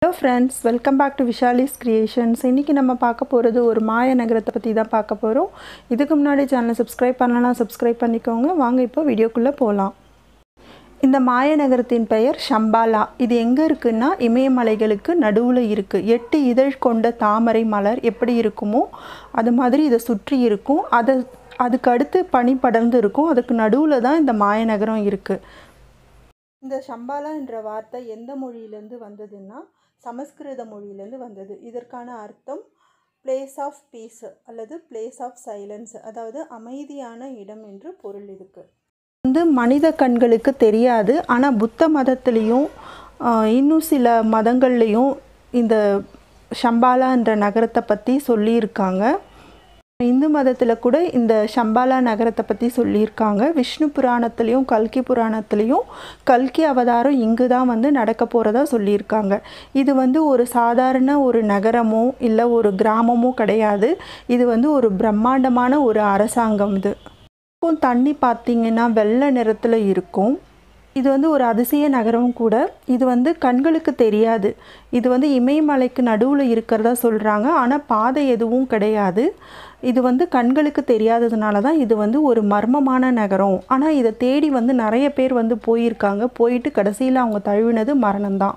hello friends welcome back to Vishali's creations இன்றைக்கி நம்ம பார்க்க போகிறது ஒரு மாய நகரத்தை பற்றி தான் பார்க்க போகிறோம் இதுக்கு முன்னாடி சேனலை சப்ஸ்கிரைப் பண்ணலாம் சப்ஸ்கிரைப் பண்ணிக்கோங்க வாங்க இப்போ வீடியோக்குள்ளே போகலாம் இந்த மாய நகரத்தின் பெயர் ஷம்பாலா இது எங்கே இருக்குன்னா இமயமலைகளுக்கு நடுவில் இருக்குது எட்டு இதழ் கொண்ட தாமரை மலர் எப்படி இருக்குமோ அது மாதிரி இதை சுற்றி இருக்கும் அதை அதுக்கு அடுத்து பனி படர்ந்து இருக்கும் அதுக்கு நடுவில் தான் இந்த மாய நகரம் இருக்குது இந்த ஷம்பாலா என்ற வார்த்தை எந்த மொழியிலேருந்து வந்ததுன்னா சமஸ்கிருத மொழியிலேருந்து வந்தது இதற்கான அர்த்தம் பிளேஸ் ஆஃப் பீஸ் அல்லது பிளேஸ் ஆஃப் சைலன்ஸ் அதாவது அமைதியான இடம் என்று பொருள் இருக்கு வந்து மனித கண்களுக்கு தெரியாது ஆனால் புத்த மதத்துலேயும் இன்னும் சில மதங்கள்லேயும் இந்த ஷம்பாலா என்ற நகரத்தை பற்றி சொல்லியிருக்காங்க இந்து மதத்தில் கூட இந்த ஷம்பாலா நகரத்தை பற்றி சொல்லியிருக்காங்க விஷ்ணு புராணத்துலேயும் கல்கி புராணத்துலேயும் கல்கி அவதாரம் இங்கு தான் வந்து நடக்க போகிறதா சொல்லியிருக்காங்க இது வந்து ஒரு சாதாரண ஒரு நகரமோ இல்லை ஒரு கிராமமோ கிடையாது இது வந்து ஒரு பிரம்மாண்டமான ஒரு அரசாங்கம் இது இப்போ தண்ணி பார்த்திங்கன்னா வெள்ளை நிறத்தில் இருக்கும் இது வந்து ஒரு அதிசய நகரம் கூட இது வந்து கண்களுக்கு தெரியாது இது வந்து இமயமலைக்கு நடுவில் இருக்கிறதா சொல்கிறாங்க ஆனால் பாதை எதுவும் கிடையாது இது வந்து கண்களுக்கு தெரியாததுனால தான் இது வந்து ஒரு மர்மமான நகரம் ஆனால் இதை தேடி வந்து நிறைய பேர் வந்து போயிருக்காங்க போயிட்டு கடைசியில் அவங்க தழுவினது மரணம்தான்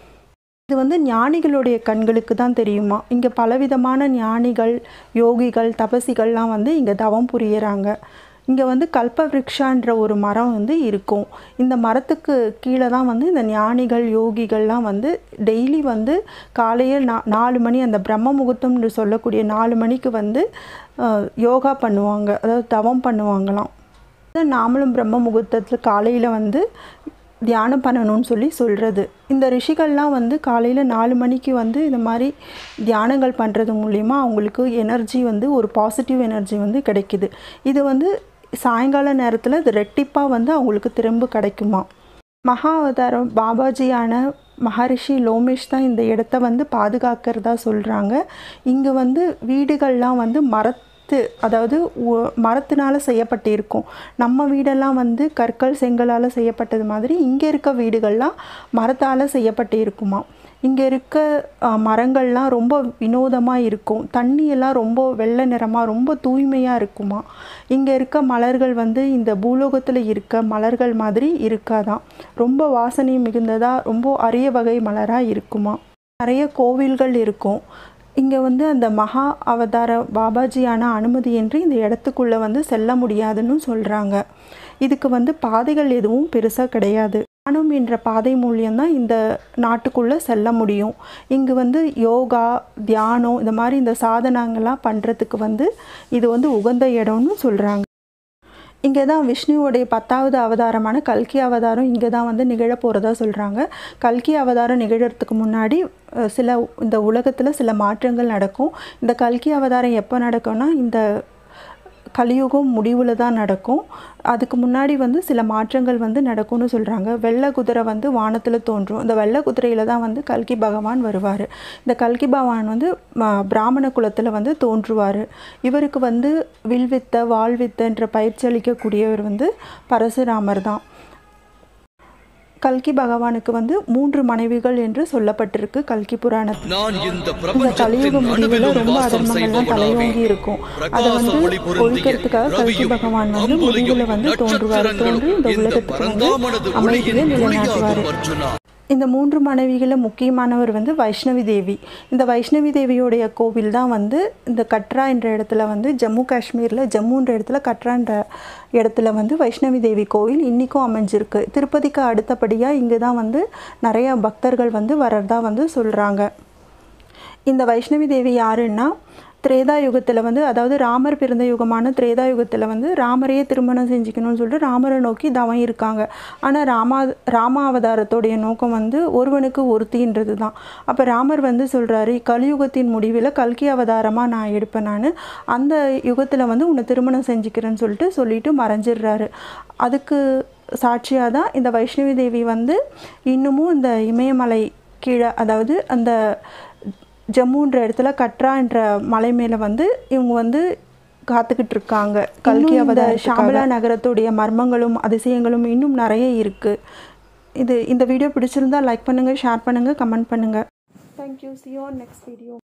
இது வந்து ஞானிகளுடைய கண்களுக்கு தான் தெரியுமா இங்கே பலவிதமான ஞானிகள் யோகிகள் தபசிகள்லாம் வந்து இங்கே தவம் புரியறாங்க இங்கே வந்து கல்பவ்ரிக்ஷான்ற ஒரு மரம் வந்து இருக்கும் இந்த மரத்துக்கு கீழே தான் வந்து இந்த ஞானிகள் யோகிகள்லாம் வந்து டெய்லி வந்து காலையில் நா நாலு மணி அந்த பிரம்ம முகூர்த்தம்னு சொல்லக்கூடிய நாலு மணிக்கு வந்து யோகா பண்ணுவாங்க அதாவது தவம் பண்ணுவாங்களாம் நாமளும் பிரம்ம முகூர்த்தத்தில் காலையில் வந்து தியானம் பண்ணணும்னு சொல்லி சொல்கிறது இந்த ரிஷிகள்லாம் வந்து காலையில் நாலு மணிக்கு வந்து இந்த மாதிரி தியானங்கள் பண்ணுறது மூலிமா அவங்களுக்கு எனர்ஜி வந்து ஒரு பாசிட்டிவ் எனர்ஜி வந்து கிடைக்குது இது வந்து சாயங்கால நேரத்தில் இது ரெட்டிப்பாக வந்து அவங்களுக்கு திரும்ப கிடைக்குமா மகா அவதாரம் பாபாஜியான மகரிஷி லோமேஷ் தான் இந்த இடத்த வந்து பாதுகாக்கிறதா சொல்கிறாங்க இங்கே வந்து வீடுகள்லாம் வந்து மரத்து அதாவது மரத்தினால் செய்யப்பட்டிருக்கும் நம்ம வீடெல்லாம் வந்து கற்கள் செங்கலால் செய்யப்பட்டது மாதிரி இங்கே இருக்க வீடுகள்லாம் மரத்தால் செய்யப்பட்டு இருக்குமா இங்கே இருக்க மரங்கள்லாம் ரொம்ப வினோதமாக இருக்கும் தண்ணியெல்லாம் ரொம்ப வெள்ளை நிறமாக ரொம்ப தூய்மையாக இருக்குமா இங்கே இருக்க மலர்கள் வந்து இந்த பூலோகத்தில் இருக்க மலர்கள் மாதிரி இருக்காதான் ரொம்ப வாசனை மிகுந்ததாக ரொம்ப அரிய வகை மலராக இருக்குமா நிறைய கோவில்கள் இருக்கும் இங்கே வந்து அந்த மகா அவதார பாபாஜியான அனுமதியின்றி இந்த இடத்துக்குள்ளே வந்து செல்ல முடியாதுன்னு சொல்கிறாங்க இதுக்கு வந்து பாதைகள் எதுவும் பெருசாக கிடையாது ஞானம் என்ற பாதை மூலியம்தான் இந்த நாட்டுக்குள்ளே செல்ல முடியும் இங்கு வந்து யோகா தியானம் இந்த மாதிரி இந்த சாதனங்கள்லாம் பண்ணுறதுக்கு வந்து இது வந்து உகந்த இடம்னு சொல்கிறாங்க இங்கே தான் விஷ்ணுவோடைய பத்தாவது அவதாரமான கல்கி அவதாரம் இங்கே தான் வந்து நிகழ போகிறதா சொல்கிறாங்க கல்கி அவதாரம் நிகழறதுக்கு முன்னாடி சில இந்த உலகத்தில் சில மாற்றங்கள் நடக்கும் இந்த கல்கி அவதாரம் எப்போ நடக்கும்னா இந்த கலியுகம் முடிவில் தான் நடக்கும் அதுக்கு முன்னாடி வந்து சில மாற்றங்கள் வந்து நடக்கும்னு சொல்கிறாங்க வெள்ளை குதிரை வந்து வானத்தில் தோன்றும் இந்த வெள்ளை குதிரையில் தான் வந்து கல்கி பகவான் வருவார் இந்த கல்கி பகவான் வந்து பிராமண குலத்தில் வந்து தோன்றுவார் இவருக்கு வந்து வில்வித்த வாழ்வித்தன்ற பயிற்சி அளிக்கக்கூடியவர் வந்து பரசுராமர் தான் கல்கி பகவானுக்கு வந்து மூன்று மனைவிகள் என்று சொல்லப்பட்டிருக்கு கல்கி புராணத்தில் இந்த கலியுக முடிவில் ரொம்ப அதர்மங்கள்லாம் தலையோங்கி இருக்கும் அதை வந்து ஒழிக்கிறதுக்காக கல்கி பகவான் வந்து முடிவில் வந்து தோன்றுவார் தோன்றி இந்த உலகத்துக்கு வந்து அமைதியை நிலைநாட்டுவார் இந்த மூன்று மனைவிகளில் முக்கியமானவர் வந்து வைஷ்ணவி தேவி இந்த வைஷ்ணவி தேவியோடைய கோவில் தான் வந்து இந்த கட்ரா என்ற இடத்துல வந்து ஜம்மு காஷ்மீரில் ஜம்முன்ற இடத்துல கட்ரான்ற இடத்துல வந்து வைஷ்ணவி தேவி கோவில் இன்றைக்கும் அமைஞ்சிருக்கு திருப்பதிக்கு அடுத்தபடியாக இங்கே தான் வந்து நிறைய பக்தர்கள் வந்து வர்றதா வந்து சொல்கிறாங்க இந்த வைஷ்ணவி தேவி யாருன்னா திரேதா யுகத்தில் வந்து அதாவது ராமர் பிறந்த யுகமான திரேதா யுகத்தில் வந்து ராமரையே திருமணம் செஞ்சுக்கணும்னு சொல்லிட்டு ராமரை நோக்கி தவம் இருக்காங்க ஆனால் ராமா ராம அவதாரத்தோடைய நோக்கம் வந்து ஒருவனுக்கு ஒருத்தின்றது தான் அப்போ ராமர் வந்து சொல்கிறாரு கலியுகத்தின் முடிவில் கல்கி அவதாரமாக நான் எடுப்பேன் நான் அந்த யுகத்தில் வந்து உன்னை திருமணம் செஞ்சுக்கிறேன்னு சொல்லிட்டு சொல்லிட்டு மறைஞ்சிடுறாரு அதுக்கு சாட்சியாக தான் இந்த வைஷ்ணவி தேவி வந்து இன்னமும் இந்த இமயமலை கீழே அதாவது அந்த ஜம்முன்ற இடத்துல கட்ரான்ற மலை மேலே வந்து இவங்க வந்து காத்துக்கிட்டு இருக்காங்க கல்கி அவதார ஷாமலா நகரத்துடைய மர்மங்களும் அதிசயங்களும் இன்னும் நிறைய இருக்குது இது இந்த வீடியோ பிடிச்சிருந்தா லைக் பண்ணுங்கள் ஷேர் பண்ணுங்கள் கமெண்ட் பண்ணுங்கள் thank you see on next video